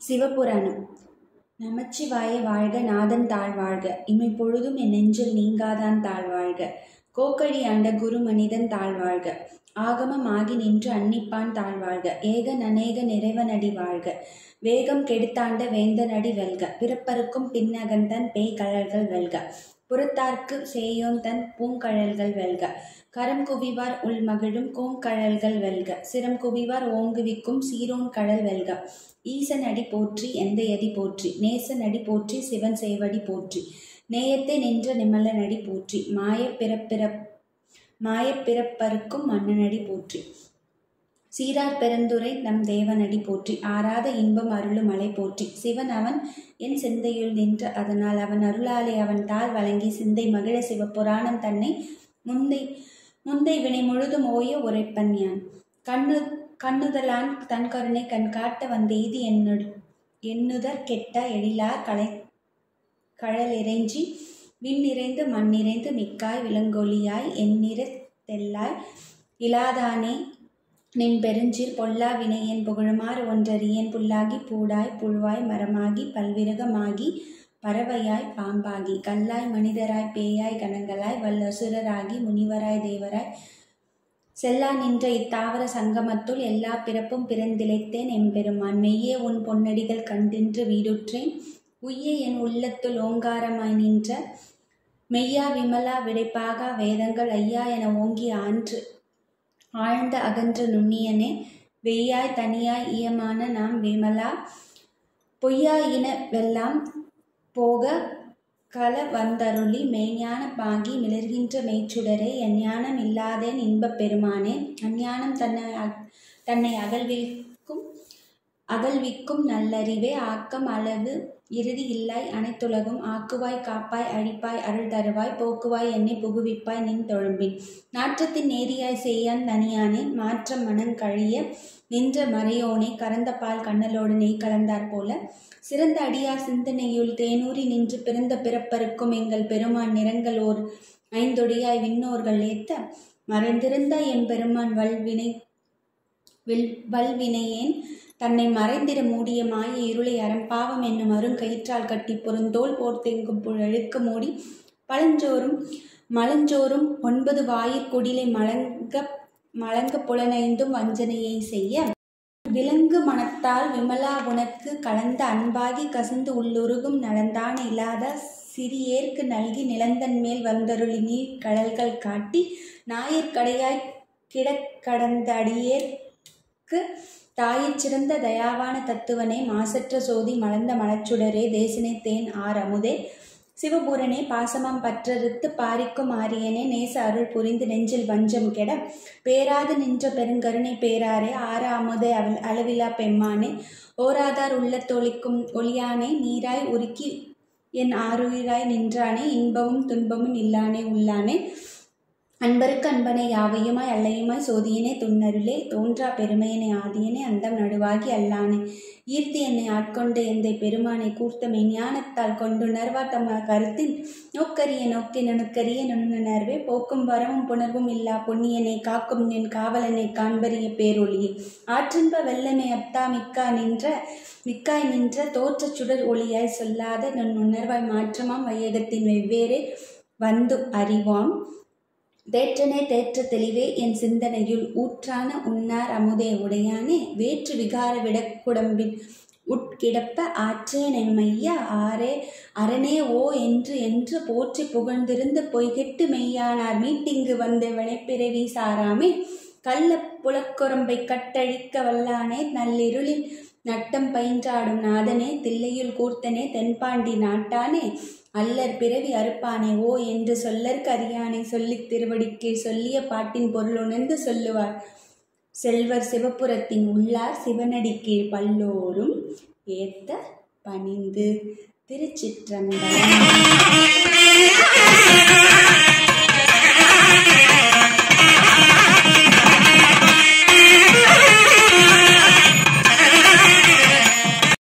சிவபுராணம் நமச்சிவாய வாழ்க நாதன் தாழ்வாழ்க இமைப்பொழுதும் என் நெஞ்சில் நீங்காதான் தாழ்வாழ்க கோக்கழி ஆண்ட குரு மனிதன் தாழ்வாழ்க ஆகமம் ஆகி நின்று அன்னிப்பான் தாழ்வாழ்க ஏக நனேக நிறைவனடி வாழ்க வேகம் கெடுத்தாண்ட வேந்தனடி வெல்க பிறப்பருக்கும் பின்னகந்தன் பேய் கழல்கள் வெல்க புறத்தார்க்கு சேயோன் தன் பூங்கழல்கள் வெல்க கரம் குவிவார் உள்மகிழும் கோங்கழல்கள் வெல்க சிரம் குவிவார் ஓங்குவிக்கும் சீரோன் கழல் வெல்க ஈசனடி போற்றி எந்தையடி போற்றி நேசனடி போற்றி சிவன் சேவடி போற்றி நேயத்தை நின்ற நிமலனடி போற்றி மாயப் பிறப்பிறப் மாயப் பிறப்பருக்கும் மன்னனடி போற்றி சீரார் பெருந்துரை நம் தேவனடி போற்றி ஆராத இன்பம் அருளும் மலை போற்றி சிவன் அவன் என் சிந்தையுள் நின்ற அதனால் அவன் அருளாலே அவன் தாள் வழங்கி சிந்தை மகிழ சிவபுராணம் தன்னை முந்தை முந்தை வினை முழுதும் ஓய உரைப்பன் யான் கண்ணு கண்ணுதலான் தன் கருணை கண் காட்ட வந்தெய்தி எண்ணு எண்ணுதற் கெட்ட எழிலார் கலை கழல் இறைஞ்சி விண் நிறைந்து மண் நிறைந்து மிக்காய் விலங்கொலியாய் எண்ணிற தெல்லாய் இலாதானே நின் பெருஞ்சீர் பொல்லா வினையன் புகழுமாறு ஒன்றறியேன் புல்லாகி பூடாய் புழுவாய் மரமாகி பல்விரகமாகி பறவையாய் பாம்பாகி கல்லாய் மனிதராய் பேயாய் கணங்களாய் வல்லசுரராகி முனிவராய் தேவராய் செல்லா நின்ற இத்தாவர சங்கமத்துள் எல்லா பிறப்பும் பிறந்திழைத்தேன் எம்பெருமான் மெய்யே உன் பொன்னடிகள் கண்டின்று வீடுற்றேன் உய்ய என் உள்ளத்துள் ஓங்காரமாய் நின்ற மெய்யா விமலா விடைப்பாகா வேதங்கள் ஐயா என ஓங்கி ஆன்று ஆழ்ந்த அகன்ற நுண்ணியனே வெய்யாய் தனியாய் ஈயமான நாம் விமலா பொய்யாயின வெல்லாம் போக கல வந்தருளி மெய்ஞான பாகி மிளர்கின்ற மெய்ச்சுடரே எஞ்ஞானம் இல்லாதேன் இன்பப் பெருமானே அஞ்ஞானம் தன்னை தன்னை அகழ்விக்கும் அகழ்விக்கும் நல்லறிவே ஆக்கம் அளவு இறுதி இல்லாய் அனைத்துலகும் ஆக்குவாய் காப்பாய் அழிப்பாய் அருள் தருவாய் போக்குவாய் என்னை புகுவிப்பாய் நின் தொழும்பின் நாற்றத்தின் நேரியாய் செய்யான் தனியானே மாற்றம் மனம் கழிய நின்ற மறையோனே கறந்த பால் கண்ணலோடு நெய் கலந்தாற் போல சிறந்த அடியார் சிந்தனையுள் தேனூறி நின்று பிறந்த பிறப்பருக்கும் எங்கள் பெருமான் நிறங்கள் ஓர் ஐந்தொடியாய் விண்ணோர்கள் ஏத்த மறைந்திருந்த எம்பெருமான் வல்வினை வில் வல்வினையேன் தன்னை மறைந்திட மூடிய மாய இருளை அறம்பாவம் என்னும் அருங்கயிற்றால் கட்டி பொருந்தோல் போர்த்தெங்கும் புழழுக்க மூடி பழஞ்சோறும் மலஞ்சோறும் ஒன்பது வாயிற்குடிலை மலங்க மலங்க புலனைந்தும் வஞ்சனையை செய்ய விலங்கு மனத்தால் விமலா உனக்கு கலந்த அன்பாகி கசிந்து உள்ளுருகும் நலந்தான் இல்லாத சிறியேற்கு நல்கி நிலந்தன் மேல் வந்தருளி நீர் கடல்கள் காட்டி ஞாயிற்கடையாய் கிடக்கடந்த அடியேற்கு தாயிற் சிறந்த தயாவான தத்துவனே மாசற்ற சோதி மலர்ந்த மலச்சுடரே தேசினை தேன் ஆர் அமுதே சிவபூரனே பாசமாம் பற்றறுத்து பாரிக்கும் ஆரியனே நேச அருள் புரிந்து நெஞ்சில் வஞ்சம் கெட பேராது நின்ற பெருங்கருணை பேராரே ஆற அமுதே அவள் அளவிலா பெம்மானே ஓராதார் உள்ளத்தொழிக்கும் ஒளியானே நீராய் உருக்கி என் ஆறுயிராய் நின்றானே இன்பமும் துன்பமும் இல்லானே உள்ளானே அன்பருக்கு அன்பனை யாவையுமாய் அல்லையுமாய் சோதியனே துன்னருளே தோன்றா பெருமையனை ஆதியனே அந்தம் நடுவாகி அல்லானே ஈர்த்தி என்னை ஆட்கொண்டு எந்தை பெருமானை கூர்த்த மெய்ஞானத்தால் கொண்டுணர்வா தம் கருத்தின் நோக்கரிய நோக்கி நுணுக்கரிய நுண்ணுணர்வே போக்கும் வரவும் புணர்வும் இல்லா பொன்னியனை காக்கும் என் காவலனை காண்பறிய பேரொழியே ஆற்றின்ப வெள்ளமை அப்தா மிக்கா நின்ற மிக்காய் நின்ற தோற்றச் சுடர் ஒளியாய் சொல்லாத நுண் உணர்வாய் மாற்றமாம் வையகத்தின் வெவ்வேறு வந்து அறிவாம் தேற்றனே தேற்ற தெளிவே என் சிந்தனையுள் ஊற்றான உன்னார் அமுதே உடையானே வேற்று விகார விடக்குடம்பின் உட்கிடப்ப ஆற்றேன் எம்மையா ஆரே அரணே ஓ என்று என்று போற்றி புகழ்ந்திருந்து பொய்கெட்டு மெய்யானார் மீட்டிங்கு வந்த வினைப்பிறவி சாராமே கள்ள புலக்குரம்பை கட்டழிக்க வல்லானே நள்ளிருளில் நட்டம் பயின்றாடும் நாதனே தில்லையுள் கூர்த்தனே தென்பாண்டி நாட்டானே அல்லர் பிறவி அறுப்பானே ஓ என்று சொல்லற்கு அறியானை சொல்லித் திருவடிக்கு சொல்லிய பாட்டின் பொருள் உணர்ந்து சொல்லுவார் செல்வர் சிவபுரத்தின் உள்ளார் சிவனடி கீழ் பல்லோரும் ஏத்த பணிந்து திருச்சிற்றம்பலம்